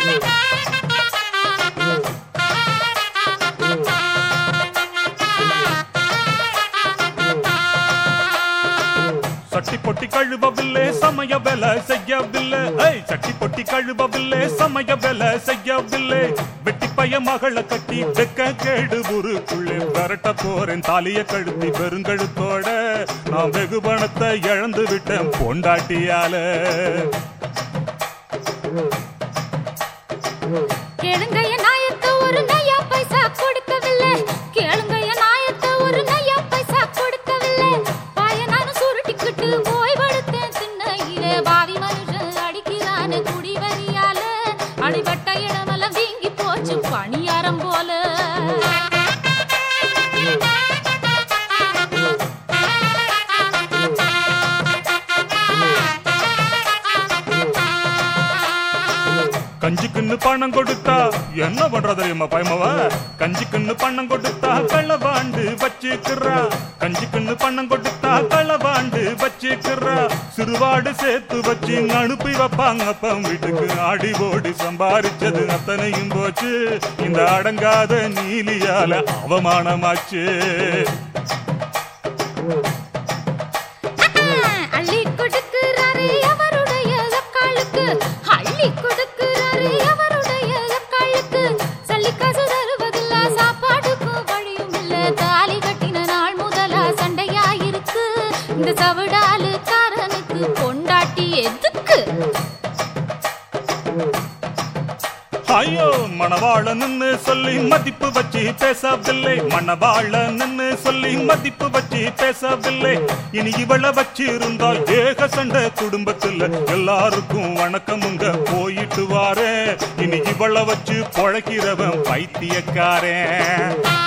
சட்டி பொட்டி கழுவவில்லை சமய வேலை செய்யவில்லை ஐய் சட்டி பொட்டி கழுவவில்லை சமய வேலை செய்யவில்லை வெட்டி பைய மகளை கட்டி வெக்க கேடு ஊருக்குள்ளே விரட்ட போறேன் தாலிய கழுத்தி பெருங்கழுத்தோட நான் வெகு பணத்தை இழந்து விட்டேன் பொண்டாட்டியால கேளுங்க என் நாயத்தை ஒரு நையா பைசா கொடுக்கவில்லை கேளுங்க என் நாயத்தை ஒரு நையா பைசா கொடுக்கவில்லை பாய நானும் சுருட்டிக்கிட்டு ஓய்வெடுத்தேன் திண்ணையிலே பாவி மனுஷன் அடிக்கிறான்னு குடி வரியால அடிபட்ட இடமெல்லாம் வீங்கி போச்சு பணியாரம் போல கஞ்சிக்குன்னு பணம் கொடுத்தா என்ன பண்றா தெரியுமா பயமவ கஞ்சிக்குன்னு பணம் கொடுத்தா களவாண்டு வச்சுக்கிறா கஞ்சிக்குன்னு பணம் கொடுத்தா களவாண்டு வச்சுக்கிறா சிறுவாடு சேர்த்து வச்சு அனுப்பி வைப்பாங்க அப்பம் வீட்டுக்கு ஆடி ஓடி சம்பாரிச்சது அத்தனையும் போச்சு இந்த அடங்காத நீலியால அவமானமாச்சு அள்ளி கொடுக்கிறாரு அவருடைய அக்காளுக்கு அள்ளி கொடுக்கிறாரு அவருடைய அக்காளுக்கு சல்லிக்காசு தருவதில்ல சாப்பாடுக்கும் வழியும் இல்ல தாலி கட்டின நாள் முதலா சண்டையாயிருக்கு இந்த சவடாலு காரனுக்கு பொண்டாட்டி எதுக்கு ஐயோ மணவாளன்னு சொல்லி மதிப்பு வச்சு பேசவில்லை மணவாளன்னு சொல்லி மதிப்பு வச்சு பேசவில்லை இனி இவள வச்சு இருந்தா ஏக சண்டை குடும்பத்துல எல்லாருக்கும் வணக்கமுங்க போயிட்டு வாரே இனி இவள வச்சு பொழைக்கிறவன் பைத்தியக்காரன்